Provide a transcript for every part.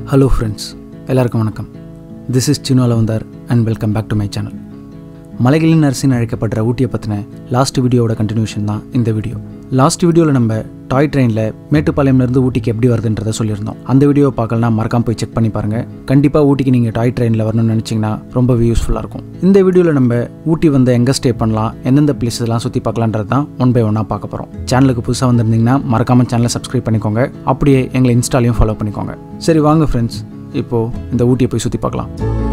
Hello friends எல்லாருக்கும் வணக்கம் this is Sinu Alavandar and welcome back to my channel மலைகளின் அரசின் அழைக்கப்படுற ஊட்டியை பற்றின லாஸ்ட் வீடியோவோட கண்டினியூஷன் தான் இந்த வீடியோ லாஸ்ட் வீடியோவில் நம்ம டாய் ட்ரெயினில் மேட்டுப்பாளையம்லேருந்து ஊட்டிக்கு எப்படி வருதுன்றதை சொல்லியிருந்தோம் அந்த வீடியோ பார்க்கலாம் மறக்காம போய் செக் பண்ணி பாருங்கள் கண்டிப்பாக ஊட்டிக்கு நீங்கள் டாய் ட்ரெயினில் வரணும்னு நினச்சிங்கன்னா ரொம்பவே யூஸ்ஃபுல்லாக இருக்கும் இந்த வீடியோவில் நம்ம ஊட்டி வந்து எங்கே ஸ்டே பண்ணலாம் எந்தெந்த பிளேஸஸ்லாம் சுற்றி பார்க்கலான்றது தான் ஒன் பை ஒன்னாக பார்க்க போகிறோம் சேனலுக்கு புதுசாக வந்திருந்தீங்கன்னா மறக்காமல் சேனலை சப்ஸ்கிரைப் பண்ணிக்கோங்க அப்படியே எங்களை இன்ஸ்டாலையும் ஃபாலோ பண்ணிக்கோங்க சரி வாங்க ஃப்ரெண்ட்ஸ் இப்போது இந்த ஊட்டியை போய் சுற்றி பார்க்கலாம்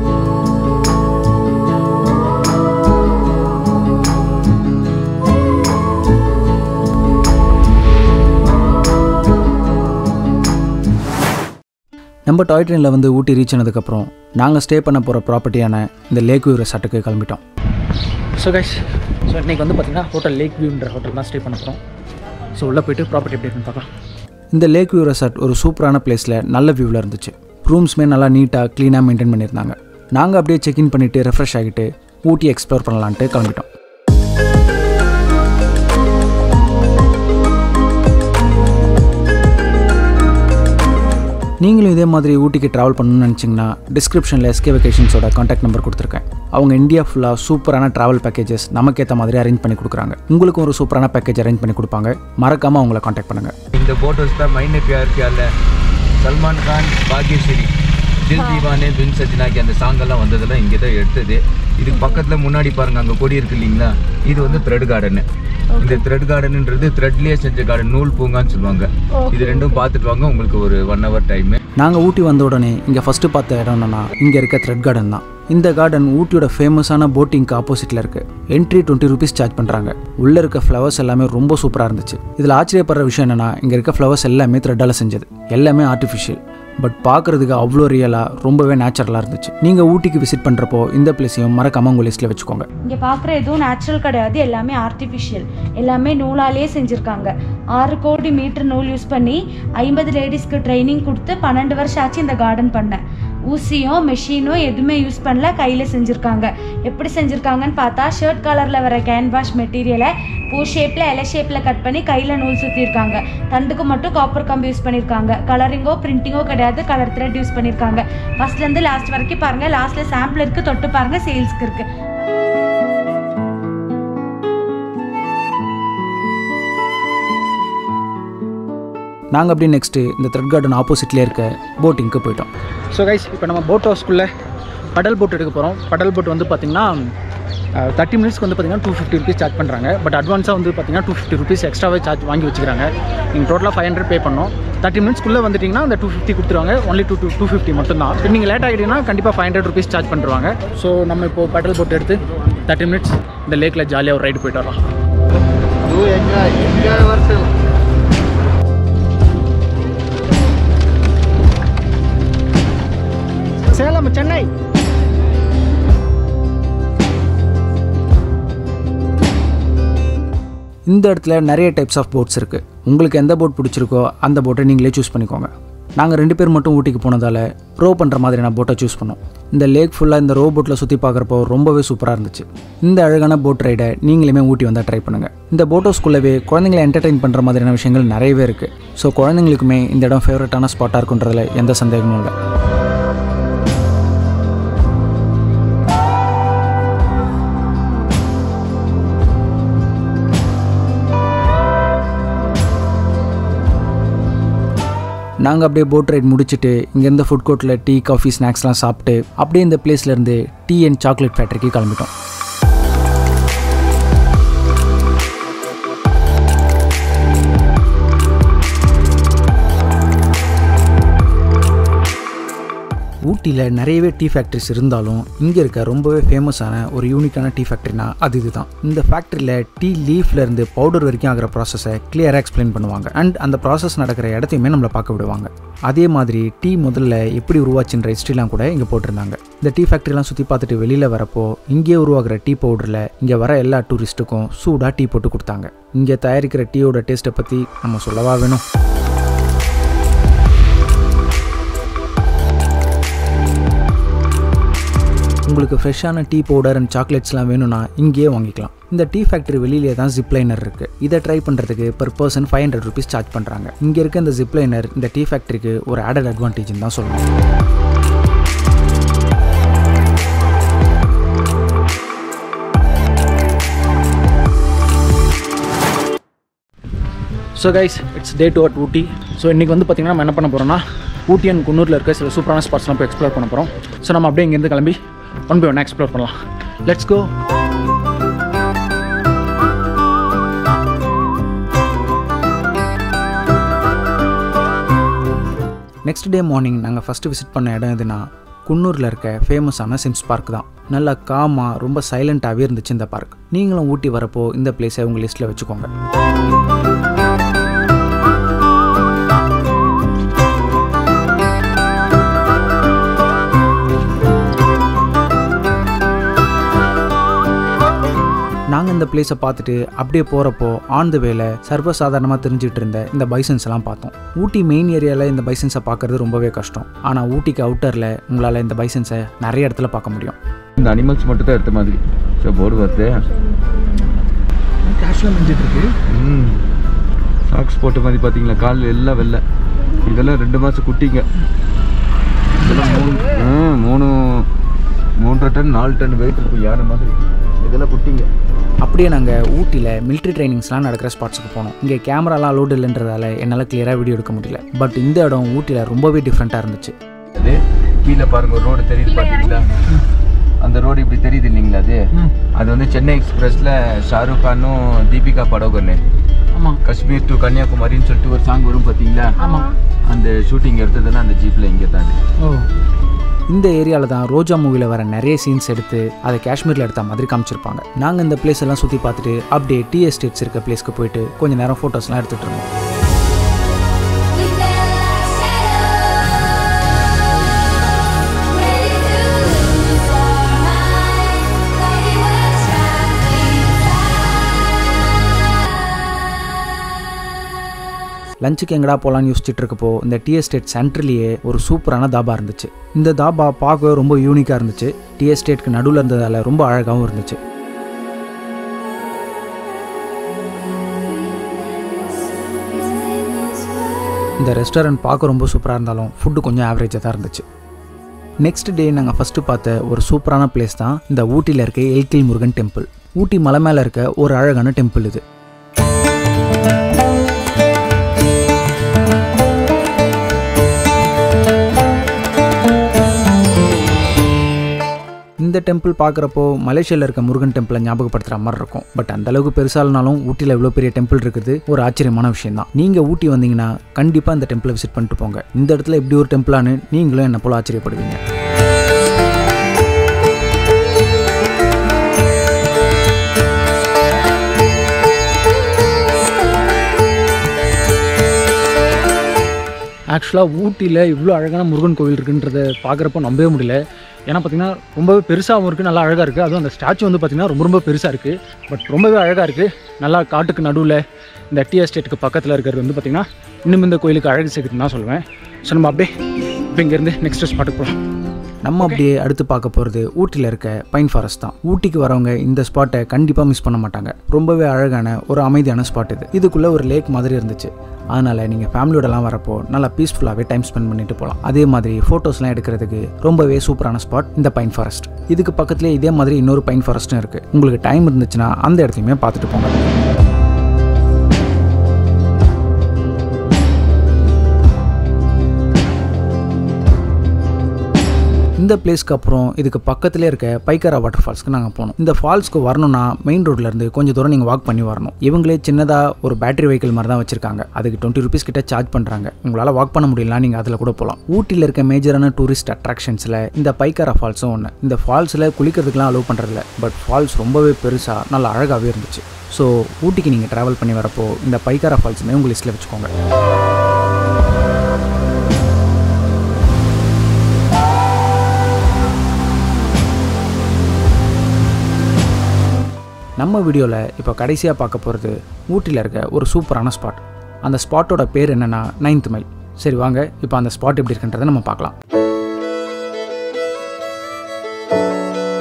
நம்ம டாய் ட்ரெயினில் வந்து ஊட்டி ரீச் ஆனதுக்கப்புறம் நாங்கள் ஸ்டே பண்ண போகிற ப்ராப்பர்ட்டியான இந்த லேக் வியூ ரெசார்ட்டுக்கு கிளம்பிட்டோம் ஸோ கைஸ் ஸோ இன்றைக்கி வந்து பார்த்திங்கன்னா ஹோட்டல் லேக் வியூன்ற ஹோட்டல் தான் ஸ்டே பண்ண போகிறோம் ஸோ உள்ளே போயிட்டு ப்ராப்பர்ட்டி எப்படி இருக்குன்னு பார்க்கலாம் இந்த லேக் வியூ ரெசார்ட் ஒரு சூப்பரான பிளேஸில் நல்ல வியூவில் இருந்துச்சு ரூம்ஸ்மே நல்லா நீட்டாக க்ளீனாக மெயின்டைன் பண்ணியிருந்தாங்க நாங்கள் அப்படியே செக்இன் பண்ணிவிட்டு ரெஃப்ரெஷ் ஆகிட்டு ஊட்டி எக்ஸ்ப்ளோர் பண்ணலான்ட்டு கிளம்பிட்டோம் நீங்களும் இதே மாதிரி ஊட்டிக்கு ட்ராவல் பண்ணணும்னு நினச்சிங்கன்னா டிஸ்கிரிப்ஷனில் எஸ்கே வெக்கேஷன்ஸோட காண்டாக்ட் நம்பர் கொடுத்துருக்கேன் அவங்க இந்தியா ஃபுல்லாக சூப்பரான ட்ராவல் பேக்கேஜஸ் நமக்கேற்ற மாதிரி அரேஞ்ச் பண்ணி கொடுக்குறாங்க உங்களுக்கும் ஒரு சூப்பரான பேக்கேஜ் அரேஞ்ச் பண்ணி கொடுப்பாங்க மறக்காமல் அவங்கள காண்டாக்ட் பண்ணுங்கள் இந்த போட்டோஸ் தான் மைனே பியார் பியார்ல சல்மான் கான் பாக்யஸ்ரீ தில் தீவானே துன் சஜினாக்கி அந்த சாங் எல்லாம் வந்ததெல்லாம் இங்கே தான் எடுத்தது இதுக்கு பக்கத்துல முன்னாடி பாருங்க அங்க கொடி இருக்கு இல்லைங்களா இது வந்து த்ரெட் கார்டன் இந்த த்ரெட் கார்டன்ன்றது த்ரெட்லயே செஞ்ச கார்டன் நூல் பூங்கான்னு சொல்லுவாங்க இது ரெண்டும் பார்த்துட்டு வாங்க உங்களுக்கு ஒரு ஒன் ஹவர் டைம் நாங்கள் ஊட்டி வந்த உடனே இங்கே ஃபஸ்ட்டு பார்த்த இடம் என்னன்னா இங்கே இருக்க த்ரெட் கார்டன் தான் இந்த கார்டன் ஊட்டியோட ஃபேமஸான போட்டிங்க்கு ஆப்போசிட்டில் இருக்குது என்ட்ரி டுவெண்ட்டி ருபீஸ் சார்ஜ் பண்ணுறாங்க உள்ளே இருக்க ஃப்ளவர்ஸ் எல்லாமே ரொம்ப சூப்பராக இருந்துச்சு இதில் ஆச்சரியப்படுற விஷயம் என்னென்னா இங்கே இருக்க ஃப்ளவர்ஸ் எல்லாமே த்ரெட்டால் செஞ்சது எல்லாமே ஆர்டிஃபிஷியல் பட் பார்க்குறதுக்கு அவ்வளோ ரியலாக ரொம்பவே நேச்சுரலாக இருந்துச்சு நீங்கள் ஊட்டிக்கு விசிட் பண்ணுறப்போ இந்த பிளேஸையும் மறக்காம உங்கள் லிஸ்ட்டில் வச்சுக்கோங்க இங்கே பார்க்குற எதுவும் நேச்சுரல் கிடையாது எல்லாமே ஆர்டிஃபிஷியல் எல்லாமே நூலாலே செஞ்சுருக்காங்க ஆறு கோடி மீட்டர் நூல் யூஸ் பண்ணி ஐம்பது லேடிஸ்க்கு ட்ரைனிங் கொடுத்து பன்னெண்டு வருஷம் ஆச்சு இந்த கார்டன் பண்ணேன் ஊசியோ மெஷினோ எதுவுமே யூஸ் பண்ணல கையில் செஞ்சுருக்காங்க எப்படி செஞ்சுருக்காங்கன்னு பார்த்தா ஷர்ட் கலரில் வர கேன்வாஷ் மெட்டீரியலை பூ ஷேப்பில் இலை ஷேப்பில் கட் பண்ணி கையில் நூல் சுற்றிருக்காங்க தண்டுக்கு மட்டும் காப்பர் கம்பி யூஸ் பண்ணியிருக்காங்க கலரிங்கோ பிரிண்டிங்கோ கிடையாது கலர் த்ரெட் யூஸ் பண்ணியிருக்காங்க ஃபர்ஸ்ட்லேருந்து லாஸ்ட் வரைக்கும் பாருங்கள் லாஸ்ட்டில் சாம்பிள் இருக்குது தொட்டு பாருங்கள் சேல்ஸ்க்கு இருக்குது நாங்கள் அப்படியே நெக்ஸ்ட்டு இந்த த்ரெட் கார்டன் ஆப்போசிட்லேயே இருக்க போட்டிங்க்கு போயிட்டோம் ஸோ கைஸ் இப்போ நம்ம போட் ஹவுஸ்க்குள்ளே படல் போட் எடுக்க போகிறோம் படல் போட் வந்து பார்த்திங்கன்னா தேர்ட்டி மினிட்ஸ்க்கு வந்து பார்த்திங்கன்னா டூ ஃபிஃப்டி ருபீஸ் சார்ஜ் பண்ணுறாங்க பட் அட்வான்ஸாக வந்து பார்த்திங்கன்னா டூ ஃபிஃப்டி ருபீஸ் எக்ஸ்ட்ராவே சார்ஜ் வாங்கி வச்சுக்கிறாங்க நீங்கள் டோட்டலாக ஃபைவ் ஹண்ட்ரட் பே பண்ணோம் தேர்ட்டி மினிட்ஸ்க்குள்ளே வந்துட்டிங்கன்னா அந்த டூ ஃபிஃப்டி கொடுத்துருவாங்க only two two two fifty மட்டும் தான் இப்போ நீங்கள் லேட் ஆகிட்டீங்கன்னா கண்டிப்பாக ஃபைவ் ஹண்ட்ரட் ருபீஸ் சார்ஜ் பண்ணுறாங்க ஸோ நம்ம இப்போ படல் போட் எடுத்து தேர்ட்டி மினிட்ஸ் இந்த லேக்கில் ஜாலியாக ஒரு ரைடு போயிட்டு வரலாம் சேலம் சென்னை இந்த இடத்துல நிறைய டைப்ஸ் ஆஃப் போட்ஸ் இருக்குது உங்களுக்கு எந்த போட் பிடிச்சிருக்கோ அந்த போட்டை நீங்களே சூஸ் பண்ணிக்கோங்க நாங்கள் ரெண்டு பேர் மட்டும் ஊட்டிக்கு போனதால் ரோ பண்ணுற மாதிரியான போட்டை சூஸ் பண்ணோம் இந்த லேக் ஃபுல்லாக இந்த ரோ போட்டில் சுற்றி பார்க்குறப்போ ரொம்பவே சூப்பராக இருந்துச்சு இந்த அழகான போட் ரைடை நீங்களுமே ஊட்டி வந்தால் ட்ரை பண்ணுங்கள் இந்த போட் ஹவுஸ்குள்ளவே குழந்தைங்களை என்டர்டெயின் பண்ணுற மாதிரியான விஷயங்கள் நிறையவே இருக்குது ஸோ குழந்தைங்களுக்குமே இந்த இடம் ஃபேவரட்டான ஸ்பாட்டாக இருக்குன்றதுல எந்த சந்தேகமும் இல்லை நாங்கள் அப்படியே போட் ரைட் முடிச்சுட்டு இங்கேருந்து ஃபுட் கோர்ட்டில் டீ காஃபி ஸ்நாக்ஸ்லாம் சாப்பிட்டு அப்படியே இந்த பிளேஸ்லேருந்து டீ அண்ட் சாக்லேட் ஃபேக்ட்ரிக்கு கிளம்பிட்டோம் ஊட்டியில் நிறையவே டீ ஃபேக்ட்ரிஸ் இருந்தாலும் இங்கே இருக்க ரொம்பவே ஃபேமஸான ஒரு யூனிக்கான டீ ஃபேக்ட்ரினா அது இதுதான் இந்த ஃபேக்ட்ரியில் டீ லீஃப்லேருந்து பவுடர் வரைக்கும் ஆகிற ப்ராசஸை கிளியராக எக்ஸ்பிளைன் பண்ணுவாங்க அண்ட் அந்த ப்ராசஸ் நடக்கிற இடத்தையுமே நம்மளை பார்க்க விடுவாங்க அதே மாதிரி டீ முதல்ல எப்படி உருவாச்சுன்ற ஹிஸ்ட்ரிலாம் கூட இங்கே போட்டிருந்தாங்க இந்த டீ ஃபேக்ட்ரிலாம் சுற்றி பார்த்துட்டு வெளியில் வரப்போ இங்கே உருவாகிற டீ பவுடரில் இங்கே வர எல்லா டூரிஸ்ட்டுக்கும் சூடாக டீ போட்டு கொடுத்தாங்க இங்கே தயாரிக்கிற டீயோட டேஸ்ட்டை பற்றி நம்ம சொல்லவா வேணும் உங்களுக்கு ஃப்ரெஷ்ஷான டீ பவுடர் அண்ட் சாக்லேட்ஸ்லாம் வேணும்னா இங்கேயே வாங்கிக்கலாம் இந்த டீ ஃபேக்ட்ரி வெளியிலே தான் ஜிப்லைனர் இருக்குது இதை ட்ரை பண்ணுறதுக்கு per person five hundred rupees charge பண்ணுறாங்க இங்கே இருக்க இந்த ஜிப்லைனர் இந்த டீ ஃபேக்ட்ரிக்கு ஒரு ஆடட் அட்வான்டேஜ்னு தான் சொல்லணும் so guys it's day two at Ooty so இன்றைக்கி வந்து பார்த்திங்கன்னா நம்ம என்ன பண்ண போகிறோம்னா ஊட்டி அண்ட் குன்னூரில் இருக்க சில சூப்பரான ஸ்பாட்ஸ்லாம் போய் எக்ஸ்ப்ளோர் பண்ண போகிறோம் ஸோ நம்ம அப்படியே இங்கேருந்து கிளம்பி ஒன் பை ஒன் எக்ஸ்ப்ளோர் பண்ணலாம் let's go next day morning நாங்கள் ஃபஸ்ட்டு விசிட் பண்ண இடம் எதுனா குன்னூரில் இருக்க ஃபேமஸான சிம்ஸ் பார்க் தான் நல்லா காமாக ரொம்ப சைலண்ட்டாகவே இருந்துச்சு இந்த பார்க் நீங்களும் ஊட்டி வரப்போ இந்த பிளேஸை உங்கள் லிஸ்ட்டில் வச்சுக்கோங்க நாங்கள் இந்த பிளேஸை பார்த்துட்டு அப்படியே போகிறப்போ ஆன் த வேல சர்வசாதாரணமாக தெரிஞ்சிட்டு இருந்த இந்த பைசன்ஸ் எல்லாம் பார்த்தோம் ஊட்டி மெயின் ஏரியாவில் இந்த பைசன்ஸை பார்க்கறது ரொம்பவே கஷ்டம் ஆனால் ஊட்டிக்கு அவுட்டரில் உங்களால் இந்த பைசன்ஸை நிறைய இடத்துல பார்க்க முடியும் இந்த அனிமல்ஸ் மட்டும் தான் எடுத்த மாதிரி ஸோ போர்டு வருது கேஷ்லாம் முடிஞ்சிட்டு இருக்கு ம் சாக்ஸ் போட்ட மாதிரி பார்த்தீங்களா கால் எல்லாம் வெள்ளை இதெல்லாம் ரெண்டு மாதம் குட்டிங்க இதெல்லாம் மூணு ஆ, மூணு மூன்றரை டன் நாலு டன் வெயிட் இருக்கும் யானை மாதிரி இதெல்லாம் குட்டிங்க அப்படியே நாங்கள் ஊட்டியில் military ட்ரைனிங்ஸ்லாம் நடக்கிற ஸ்பாட்ஸுக்கு போனோம் இங்கே கேமராலாம் அலோடு இல்லைன்றதால என்னால் கிளியராக வீடியோ எடுக்க முடியல பட் இந்த இடம் ஊட்டியில் ரொம்பவே டிஃப்ரெண்ட்டாக இருந்துச்சு அது கீழே பாருங்க ஒரு ரோடு தெரியுது பார்த்தீங்களா அந்த ரோடு இப்படி தெரியுது இல்லைங்களா அது அது வந்து சென்னை எக்ஸ்பிரஸில் ஷாருக் கானும் தீபிகா படோகன்னு ஆமாம் காஷ்மீர் டு கன்னியாகுமரின்னு சொல்லிட்டு ஒரு சாங் வரும் பார்த்தீங்களா ஆமாம் அந்த ஷூட்டிங் எடுத்ததுன்னா அந்த ஜீப்பில் இங்கே தான் அது. ஓ இந்த ஏரியாவில் தான் ரோஜா மூவியில் வர நிறைய சீன்ஸ் எடுத்து அதை காஷ்மீரில் எடுத்த மாதிரி காமிச்சிருப்பாங்க நாங்கள் இந்த பிளேஸ் எல்லாம் சுற்றி பார்த்துட்டு அப்படியே டீ எஸ்டேட்ஸ் இருக்க பிளேஸ்க்கு போயிட்டு கொஞ்சம் நேரம் ஃபோட்டோஸ்லாம் எடுத்துகிட்டு இருந்தோம் லஞ்சுக்கு எங்கடா போகலான்னு யோசிச்சுட்டு இருக்கப்போ இந்த டீ எஸ்டேட் சென்ட்ரலேயே ஒரு சூப்பரான தாபா இருந்துச்சு இந்த தாபா பார்க்கவே ரொம்ப யூனிக்காக இருந்துச்சு டீ எஸ்டேட்க்கு நடுவில் இருந்ததால் ரொம்ப அழகாகவும் இருந்துச்சு இந்த ரெஸ்டாரண்ட் பார்க்க ரொம்ப சூப்பராக இருந்தாலும் ஃபுட்டு கொஞ்சம் ஆவரேஜாக தான் இருந்துச்சு நெக்ஸ்ட் டே நாங்கள் ஃபஸ்ட்டு பார்த்த ஒரு சூப்பரான பிளேஸ் தான் இந்த ஊட்டியில் இருக்க எல்கில் முருகன் டெம்பிள் ஊட்டி மலை மேலே இருக்க ஒரு அழகான டெம்பிள் இது இந்த டெம்பிள் பார்க்குறப்போ மலேசியாவில் இருக்க முருகன் டெம்பிளை ஞாபகப்படுத்துகிற மாதிரி இருக்கும் பட் அந்த அளவுக்கு பெருசாலனாலும் ஊட்டியில் இவ்வளோ பெரிய டெம்பிள் இருக்குது ஒரு ஆச்சரியமான விஷயம் தான் நீங்கள் ஊட்டி வந்தீங்கன்னா கண்டிப்பாக இந்த டெம்பிளை விசிட் பண்ணிட்டு போங்க இந்த இடத்துல இப்படி ஒரு டெம்பிளானு நீங்களும் என்ன போல ஆச்சரியப்படுவீங்க ஆக்சுவலாக ஊட்டியில் இவ்வளோ அழகான முருகன் கோவில் இருக்குன்றத பார்க்குறப்போ நம்பவே முடியல ஏன்னா பார்த்தீங்கன்னா ரொம்பவே பெருசாகவும் இருக்குது நல்லா அழகாக இருக்குது அதுவும் அந்த ஸ்டாச்சு வந்து பார்த்திங்கன்னா ரொம்ப ரொம்ப பெருசாக இருக்குது பட் ரொம்பவே அழகாக இருக்குது நல்லா காட்டுக்கு நடுவில் இந்த டீ எஸ்டேட்டுக்கு பக்கத்தில் இருக்கிறது வந்து பார்த்திங்கன்னா இன்னும் இந்த கோயிலுக்கு அழகு சேர்க்குதுன்னு தான் சொல்லுவேன் ஸோ நம்ம அப்படியே இப்போ இங்கேருந்து நெக்ஸ்ட் ஸ்பாட்டுக்கு போகலாம் நம்ம அப்படியே அடுத்து பார்க்க போகிறது ஊட்டியில் இருக்க பைன் ஃபாரஸ்ட் தான் ஊட்டிக்கு வரவங்க இந்த ஸ்பாட்டை கண்டிப்பாக மிஸ் பண்ண மாட்டாங்க ரொம்பவே அழகான ஒரு அமைதியான ஸ்பாட் இது இதுக்குள்ளே ஒரு லேக் மாதிரி இருந்துச்சு அதனால் நீங்கள் ஃபேமிலியோடலாம் வரப்போ நல்லா பீஸ்ஃபுல்லாகவே டைம் ஸ்பெண்ட் பண்ணிட்டு போகலாம் அதே மாதிரி ஃபோட்டோஸ்லாம் எடுக்கிறதுக்கு ரொம்பவே சூப்பரான ஸ்பாட் இந்த பைன் ஃபாரஸ்ட் இதுக்கு பக்கத்துலேயே இதே மாதிரி இன்னொரு பைன் ஃபாரஸ்ட்டும் இருக்குது உங்களுக்கு டைம் இருந்துச்சுன்னா அந்த இடத்தையுமே பார்த்துட்டு போங்க இந்த பிளேஸ்க்கு அப்புறம் இதுக்கு பக்கத்துலேயே இருக்க பைக்காரா வாட்டர் ஃபால்ஸ்க்கு நாங்கள் போனோம் இந்த ஃபால்ஸ்க்கு வரணும்னா மெயின் ரோட்லேருந்து கொஞ்சம் தூரம் நீங்கள் வாக் பண்ணி வரணும் இவங்களே சின்னதாக ஒரு பேட்டரி வெஹிக்கிள் மாதிரி தான் வச்சிருக்காங்க அதுக்கு டுவெண்ட்டி ருபீஸ் கிட்ட சார்ஜ் பண்ணுறாங்க உங்களால் வாக் பண்ண முடியலனா நீங்கள் அதில் கூட போகலாம் ஊட்டியில் இருக்க மேஜரான டூரிஸ்ட் அட்ராக்ஷன்ஸில் இந்த பைக்காரா ஃபால்ஸும் ஒன்று இந்த ஃபால்ஸில் குளிக்கிறதுக்குலாம் அலோவ் பண்ணுறதில்ல பட் ஃபால்ஸ் ரொம்பவே பெருசாக நல்லா அழகாகவே இருந்துச்சு ஸோ ஊட்டிக்கு நீங்கள் ட்ராவல் பண்ணி வரப்போ இந்த பைக்காரா ஃபால்ஸுமே உங்கள் லிஸ்ட்டில் வச்சுக்கோங்க நம்ம வீடியோவில் இப்போ கடைசியாக பார்க்க போகிறது ஊட்டியில் இருக்க ஒரு சூப்பரான ஸ்பாட் அந்த ஸ்பாட்டோட பேர் என்னென்னா நைன்த் மைல் சரி வாங்க இப்போ அந்த ஸ்பாட் எப்படி இருக்குன்றதை நம்ம பார்க்கலாம்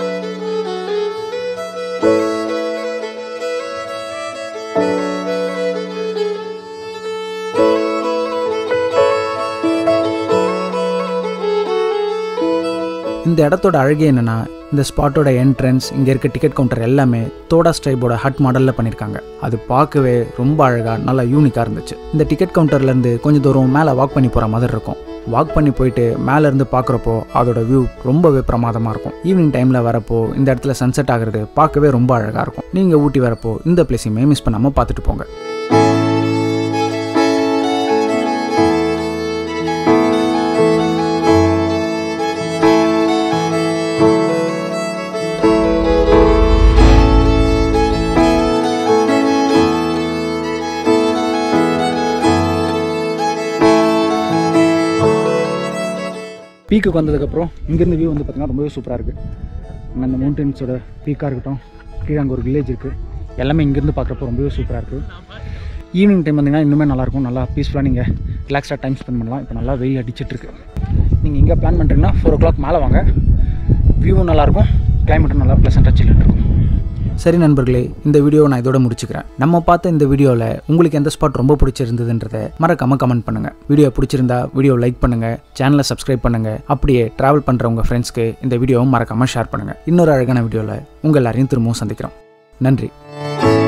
இந்த இடத்தோட அழகே என்னென்னா இந்த ஸ்பாட்டோட என்ட்ரன்ஸ் இங்கே இருக்க டிக்கெட் கவுண்டர் எல்லாமே தோடா ஸ்ட்ரைபோட ஹட் மாடலில் பண்ணியிருக்காங்க அது பார்க்கவே ரொம்ப அழகாக நல்லா யூனிக்காக இருந்துச்சு இந்த டிக்கெட் கவுண்டர்லேருந்து கொஞ்சம் தூரம் மேலே வாக் பண்ணி போகிற மாதிரி இருக்கும் வாக் பண்ணி போயிட்டு மேலேருந்து பார்க்குறப்போ அதோட வியூ ரொம்பவே பிரமாதமாக இருக்கும் ஈவினிங் டைமில் வரப்போ இந்த இடத்துல சன்செட் ஆகிறது பார்க்கவே ரொம்ப அழகாக இருக்கும் நீங்கள் ஊட்டி வரப்போ இந்த பிளேஸையுமே மிஸ் பண்ணாமல் பார்த்துட்டு போங்க பீக்குக்கு வந்ததுக்கப்புறம் இங்கேருந்து வியூ வந்து பார்த்திங்கன்னா ரொம்பவே சூப்பராக இருக்குது அங்கே அந்த மவுண்டன்ஸோட பீக்காக இருக்கட்டும் கீழே அங்கே ஒரு வில்லேஜ் இருக்குது எல்லாமே இங்கேருந்து பார்க்குறப்போ ரொம்பவே சூப்பராக இருக்குது ஈவினிங் டைம் வந்தீங்கன்னா இன்னுமே நல்லாயிருக்கும் நல்லா பீஸ்ஃபுல்லாக நீங்கள் ரிலாக்ஸாக டைம் ஸ்பெண்ட் பண்ணலாம் இப்போ நல்லா வெயில் அடிச்சிட்ருக்கு நீங்கள் இங்கே பிளான் பண்ணுறீங்கன்னா ஃபோர் ஓ கிளாக் மேலே வாங்க வியூவும் நல்லாயிருக்கும் கிளைமேட்டும் நல்லா ப்ளசண்ட்டாக சில்லுன்னு இருக்கும் சரி நண்பர்களே இந்த வீடியோவை நான் இதோட முடிச்சுக்கிறேன் நம்ம பார்த்த இந்த வீடியோவில் உங்களுக்கு எந்த ஸ்பாட் ரொம்ப பிடிச்சிருந்ததுன்றதை மறக்காம கமெண்ட் பண்ணுங்க வீடியோ பிடிச்சிருந்தா வீடியோ லைக் பண்ணுங்க சேனலை சப்ஸ்கிரைப் பண்ணுங்க அப்படியே டிராவல் பண்ற உங்க ஃப்ரெண்ட்ஸ்க்கு இந்த வீடியோவும் மறக்காம ஷேர் பண்ணுங்க இன்னொரு அழகான வீடியோவில் உங்க எல்லாரையும் திரும்பவும் சந்திக்கிறோம் நன்றி